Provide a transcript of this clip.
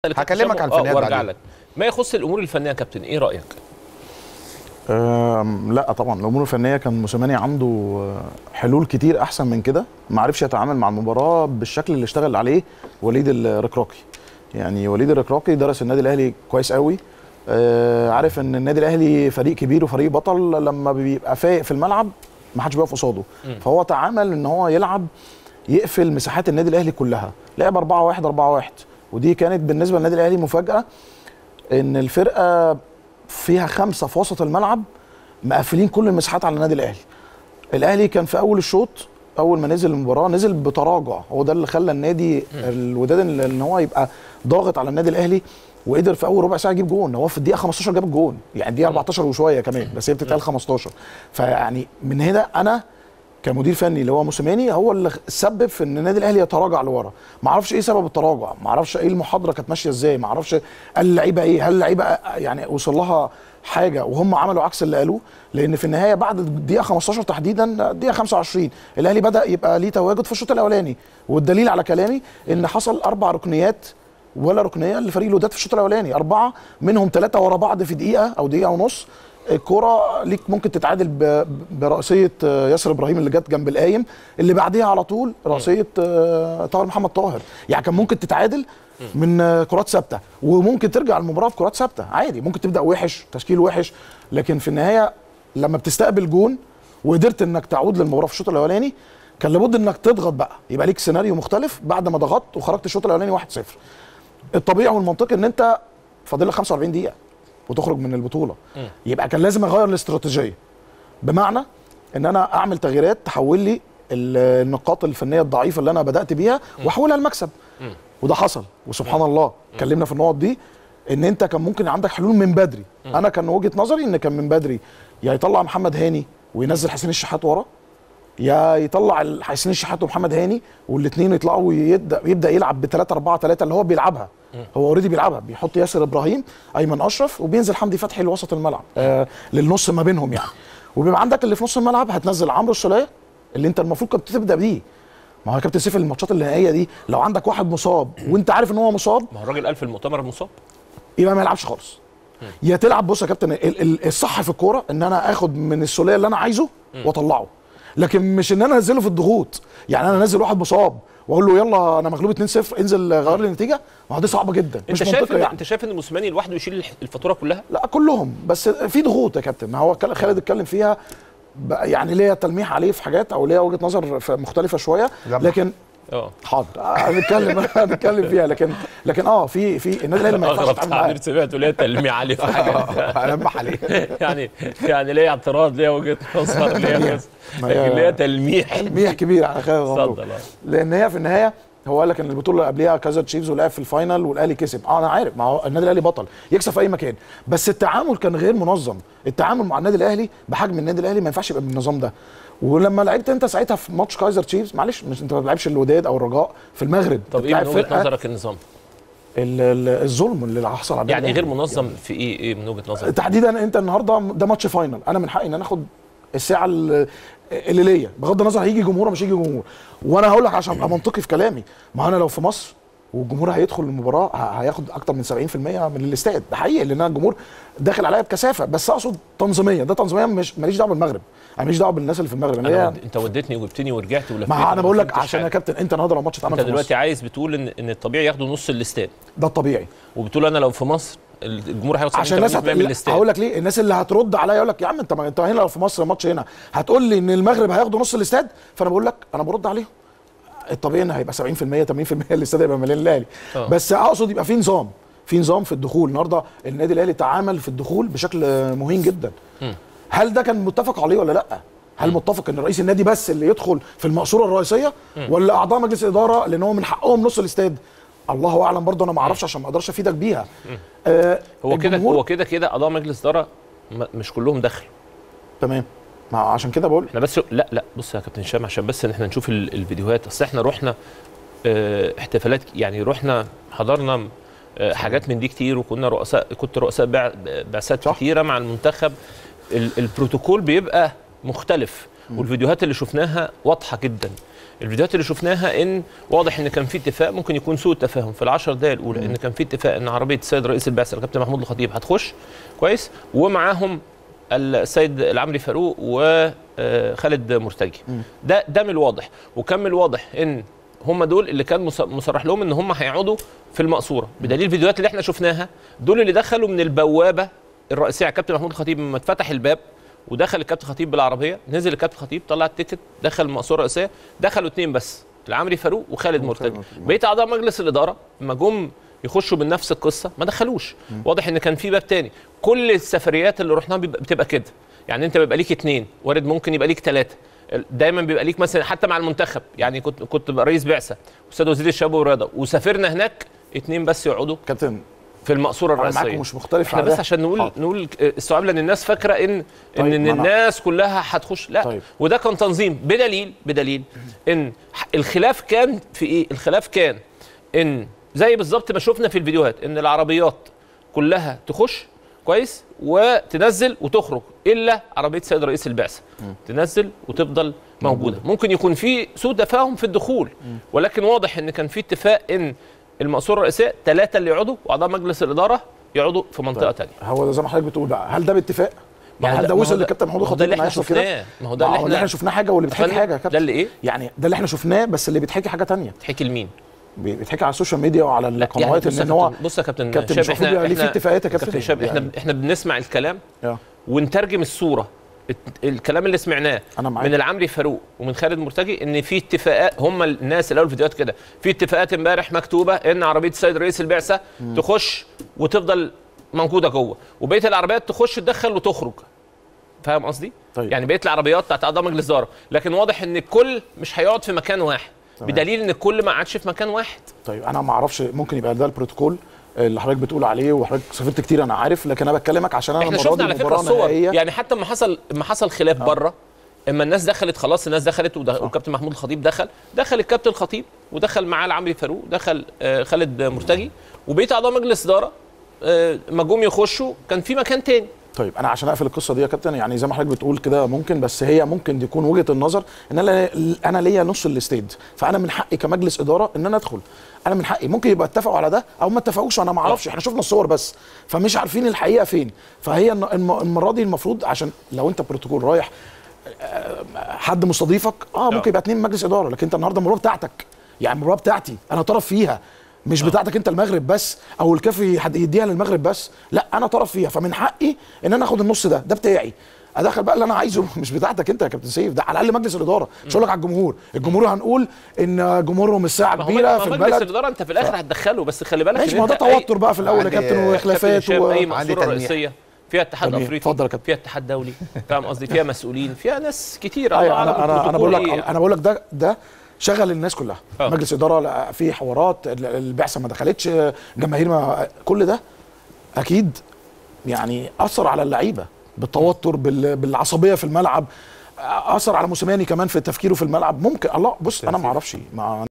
هكلمك عن آه، الفنيات وارجع بعدين. لك ما يخص الامور الفنيه يا كابتن ايه رايك أم، لا طبعا الامور الفنيه كان موسيماني عنده آه، حلول كتير احسن من كده ما عرفش يتعامل مع المباراه بالشكل اللي اشتغل عليه وليد الركراكي يعني وليد الركراكي درس النادي الاهلي كويس قوي آه، عارف ان النادي الاهلي فريق كبير وفريق بطل لما بيبقى فايق في الملعب ما حدش بيقف قصاده فهو تعامل ان هو يلعب يقفل مساحات النادي الاهلي كلها لعب 4 1 4 1 ودي كانت بالنسبه للنادي الاهلي مفاجاه ان الفرقه فيها خمسه في وسط الملعب مقفلين كل المساحات على النادي الاهلي الاهلي كان في اول الشوط اول ما نزل المباراه نزل بتراجع هو ده اللي خلى النادي الوداد ان إن هو يبقى ضاغط على النادي الاهلي وقدر في اول ربع ساعه يجيب جون هو في الدقيقه 15 جاب الجون يعني الدقيقه 14 وشويه كمان بس هي بتتقال 15 فيعني من هنا انا كمدير فني اللي هو موسيماني هو اللي سبب في ان النادي الاهلي يتراجع لورا ما اعرفش ايه سبب التراجع ما اعرفش ايه المحاضره كانت ماشيه ازاي ما اعرفش اللعيبه ايه هل اللعيبه يعني وصل لها حاجه وهم عملوا عكس اللي قالوه لان في النهايه بعد الدقيقه 15 تحديدا الدقيقه 25 الاهلي بدا يبقى ليه تواجد في الشوط الاولاني والدليل على كلامي ان حصل اربع ركنيات ولا ركنيه لفريق الوداد في الشوط الاولاني اربعه منهم ثلاثه ورا بعض في دقيقه او دقيقه ونص الكرة ليك ممكن تتعادل ب- برأسية آه، ياسر ابراهيم اللي جت جنب القايم اللي بعديها على طول رأسية آه، طاهر محمد طاهر يعني كان ممكن تتعادل من آه، كرات ثابته وممكن ترجع المباراه في كرات ثابته عادي ممكن تبدا وحش تشكيل وحش لكن في النهايه لما بتستقبل جون وقدرت انك تعود للمباراه في الشوط الاولاني كان لابد انك تضغط بقى يبقى ليك سيناريو مختلف بعد ما ضغطت وخرجت الشوط الاولاني 1-0 الطبيعي والمنطقي ان انت فاضل لك 45 دقيقه وتخرج من البطوله يبقى كان لازم اغير الاستراتيجيه بمعنى ان انا اعمل تغييرات تحول لي ال- النقاط الفنيه الضعيفه اللي انا بدات بيها واحولها لمكسب وده حصل وسبحان الله اتكلمنا في النقط دي ان انت كان ممكن عندك حلول من بدري انا كان وجهه نظري ان كان من بدري يا يطلع محمد هاني وينزل حسين الشحات ورا يا يطلع ال- حسين الشحات ومحمد هاني والاثنين يطلعوا ويبدا يبدا يلعب ب 3 4 3 اللي هو بيلعبها هو اوريدي بيلعبها بيحط ياسر ابراهيم ايمن اشرف وبينزل حمدي فتحي لوسط الملعب آه للنص ما بينهم يعني وبيبقى عندك اللي في نص الملعب هتنزل عمرو السوليه اللي انت المفروض كنت تبدا بيه ما هو يا كابتن سيف الماتشات النهائيه دي لو عندك واحد مصاب وانت عارف ان هو مصاب ما هو الراجل قال في المؤتمر مصاب يبقى ما يلعبش خالص يا تلعب بص يا كابتن ال- ال- الصح في الكوره ان انا اخد من السوليه اللي انا عايزه واطلعه لكن مش ان انا انزله في الضغوط يعني انا انزل واحد مصاب واقول له يلا انا مغلوب 2-0 انزل غير لي النتيجه ما هو دي صعبه جدا انت مش شايف منطقي إن يعني. انت شايف ان موسيماني لوحده يشيل الح- الفاتوره كلها لا كلهم بس في ضغوط يا كابتن ما هو كان- خالد اتكلم فيها ب- يعني ليا تلميح عليه في حاجات او ليا وجهه نظر ف- مختلفه شويه لمح. لكن اه حاضر هنتكلم هنتكلم فيها لكن لكن اه في في النادي الاهلي ما ينفعش اغرب يتعامل معاه تعبير سمعته ليه تلميع عليه في حاجه المح عليه يعني يعني ليه اعتراض ليه وجهه نظر ليه بس ما هي- لكن ليه تلميح تلميح كبير على خالد غندور اتفضل آه. لان هي في النهايه هو قال لك ان البطوله اللي قبلها كذا تشيفز ولعب في الفاينل والاهلي كسب اه انا عارف ما هو النادي الاهلي بطل يكسب في اي مكان بس التعامل كان غير منظم التعامل مع النادي الاهلي بحجم النادي الاهلي ما ينفعش يبقى بالنظام ده ولما لعبت انت ساعتها في ماتش كايزر تشيفز معلش مش انت ما بتلعبش الوداد او الرجاء في المغرب طب ايه بتلعب من وجهه فرقة نظرك النظام ال- ال- الظلم اللي حصل على النادي يعني غير الأهلي. منظم في ايه ايه من وجهه نظرك تحديدا انت النهارده ده ماتش فاينل انا من حقي ان انا اخد الساعه ال- اللي ليا بغض النظر هيجي جمهور ولا مش هيجي جمهور وانا هقول لك عشان ابقى منطقي في كلامي ما انا لو في مصر والجمهور هيدخل المباراه ه- هياخد اكتر من 70% من الاستاد ده حقيقي لان انا الجمهور داخل عليا بكثافه بس اقصد تنظيميا ده تنظيميا مش ماليش دعوه بالمغرب انا ماليش دعوه بالناس اللي في المغرب اللي أنا هي ود... انت وديتني وجبتني ورجعت ولفيت ما انا بقول لك فهمتش عشان يا حاجة. كابتن انت النهارده لو ماتش اتعمل انت في دلوقتي مصر عايز بتقول ان ان الطبيعي ياخدوا نص الاستاد ده الطبيعي وبتقول انا لو في مصر الجمهور هياخد عشان الناس 70% هت... من لا، الاستاد هقول لك ليه الناس اللي هترد عليا يقول لك يا عم انت ما انت هنا لو في مصر ماتش هنا هتقول لي ان المغرب هياخدوا نص الاستاد فانا بقول لك انا برد عليهم الطبيعي ان هيبقى 70% 80% الاستاد هيبقى مليان الاهلي اه. بس اقصد يبقى في نظام في نظام في الدخول النهارده النادي الاهلي تعامل في الدخول بشكل آه، مهين جدا هل ده كان متفق عليه ولا لا هل متفق ان رئيس النادي بس اللي يدخل في المقصوره الرئيسيه ولا اعضاء مجلس الاداره لان هو من حقهم نص الاستاد الله اعلم برضه انا ما اعرفش عشان ما اقدرش افيدك بيها آه هو كده الجمهور- هو كده كده اعضاء مجلس اداره م- مش كلهم دخلوا تمام ما عشان كده بقول احنا بس لا لا بص يا كابتن هشام عشان بس ان احنا نشوف ال- الفيديوهات اصل احنا رحنا اه احتفالات يعني رحنا حضرنا اه حاجات من دي كتير وكنا رؤساء كنت رؤساء بع- بعثات صح. كتيره مع المنتخب ال- البروتوكول بيبقى مختلف والفيديوهات اللي شفناها واضحه جدا الفيديوهات اللي شفناها ان واضح ان كان في اتفاق ممكن يكون سوء تفاهم في العشر دقائق الاولى ان كان في اتفاق ان عربيه السيد رئيس البعثه الكابتن محمود الخطيب هتخش كويس ومعاهم السيد العمري فاروق وخالد مرتجي ده ده من الواضح وكان من الواضح ان هم دول اللي كان مص- مصرح لهم ان هم هيقعدوا في المقصوره بدليل الفيديوهات اللي احنا شفناها دول اللي دخلوا من البوابه الرئيسيه على الكابتن محمود الخطيب لما اتفتح الباب ودخل الكابتن خطيب بالعربيه نزل الكابتن خطيب طلع التيكت دخل المقصوره الرئيسيه دخلوا اثنين بس العمري فاروق وخالد مرتجي مرتجي. بقيه اعضاء مجلس الاداره لما جم يخشوا بنفس القصه ما دخلوش واضح ان كان في باب تاني كل السفريات اللي رحناها بيبقى- بتبقى كده يعني انت بيبقى ليك اثنين وارد ممكن يبقى ليك ثلاثه دايما بيبقى ليك مثلا حتى مع المنتخب يعني كنت كنت بقى رئيس بعثه استاذ وزير الشباب والرياضه وسافرنا هناك اثنين بس يقعدوا كابتن في المقصوره انا معاك الرئيسيه ومش مختلف احنا على بس ده. عشان نقول حاضر. نقول السؤال لان الناس فاكره ان طيب، ان, إن ما أنا- الناس كلها هتخش لا طيب. وده كان تنظيم بدليل بدليل ان ح- الخلاف كان في ايه الخلاف كان ان زي بالظبط ما شفنا في الفيديوهات ان العربيات كلها تخش كويس وتنزل وتخرج الا عربيه سيد رئيس البعثه تنزل وتفضل موجوده ممكن يكون في سوء تفاهم في الدخول ولكن واضح ان كان في اتفاق ان المقصوره الرئيسيه ثلاثه اللي يقعدوا واعضاء مجلس الاداره يقعدوا في منطقه ثانيه هو ده زي ما حضرتك بتقول بقى هل ده باتفاق؟ ما هو هل ده- ده ما هو وصل ده- للكابتن محمود ما هو الخطيب ده اللي إنه احنا هيحصل كده؟ شفناه ما هو ده ما اللي هو اللي احنا احنا شفناه حاجه واللي بيتحكي فندم، حاجه يا كابتن ده اللي ايه يعني ده اللي احنا شفناه بس اللي بيتحكي حاجه تانية تحكي لمين بي- بيتحكي على السوشيال ميديا وعلى لا، القنوات بص يا ان هو كابتن- بص يا كابتن كابتن شاب مش المفروض يبقى ليه في اتفاقات يا كابتن؟ شاب احنا يعني. احنا بنسمع الكلام آه. ونترجم الصوره الت- الكلام اللي سمعناه أنا معاك. من العمري فاروق ومن خالد مرتجي ان في اتفاقات هم الناس اللي قالوا الفيديوهات كده في اتفاقات امبارح مكتوبه ان عربيه السيد رئيس البعثه تخش وتفضل موجوده جوه وبقيه العربيات تخش تدخل وتخرج فاهم قصدي؟ طيب. يعني بقيه العربيات بتاعت اعضاء مجلس اداره لكن واضح ان الكل مش هيقعد في مكان واحد تمام. بدليل ان الكل ما قعدش في مكان واحد طيب انا ما اعرفش ممكن يبقى ده البروتوكول اللي حضرتك بتقول عليه وحضرتك سافرت كتير انا عارف لكن انا بكلمك عشان انا احنا المرة شفنا دي على فكره مباراة الصور نهائية. يعني حتى لما حصل لما حصل خلاف بره اما الناس دخلت خلاص الناس دخلت وده- والكابتن محمود الخطيب دخل دخل الكابتن الخطيب ودخل معاه العمري فاروق دخل آه، خالد مرتجي وبقيه اعضاء مجلس اداره آه، ما جم يخشوا كان في مكان تاني طيب انا عشان اقفل القصه دي يا كابتن يعني زي ما حضرتك بتقول كده ممكن بس هي ممكن تكون وجهه النظر ان انا انا ليا نص الاستيد فانا من حقي كمجلس اداره ان انا ادخل انا من حقي ممكن يبقى اتفقوا على ده او ما اتفقوش انا ما اعرفش احنا شفنا الصور بس فمش عارفين الحقيقه فين فهي الن- الم- المره دي المفروض عشان لو انت بروتوكول رايح آه، حد مستضيفك اه ممكن يبقى اتنين مجلس اداره لكن انت النهارده المباراه بتاعتك يعني المباراه بتاعتي انا طرف فيها مش بتاعتك انت المغرب بس او الكافي حد يديها للمغرب بس لا انا طرف فيها فمن حقي ان انا اخد النص ده ده بتاعي ادخل بقى اللي انا عايزه مش بتاعتك انت يا كابتن سيف ده على الاقل مجلس الاداره مش هقول لك على الجمهور الجمهور هنقول ان جمهورهم الساعه ما هو كبيره ما في مجلس البلد الاداره انت في الاخر هتدخله بس خلي بالك ماشي إن ما هو ده أنت أي- توتر بقى في الاول يا عندي- كابتن كابتن وخلافات هشام، اي و... عندي مقصوره تلميح. رئيسيه فيها اتحاد جميل. افريقي اتفضل يا كابتن. فيها اتحاد دولي فاهم قصدي فيها مسؤولين فيها ناس كتير ايوه الله انا أعلم انا انا بقول لك البروتوكول إيه. انا بقول لك ده ده شغل الناس كلها آه. مجلس اداره لا، في حوارات ال- البعثه ما دخلتش جماهير ما كل ده اكيد يعني اثر على اللعيبه بالتوتر بال- بالعصبيه في الملعب اثر على موسيماني كمان في تفكيره في الملعب ممكن الله بص انا ما اعرفش ما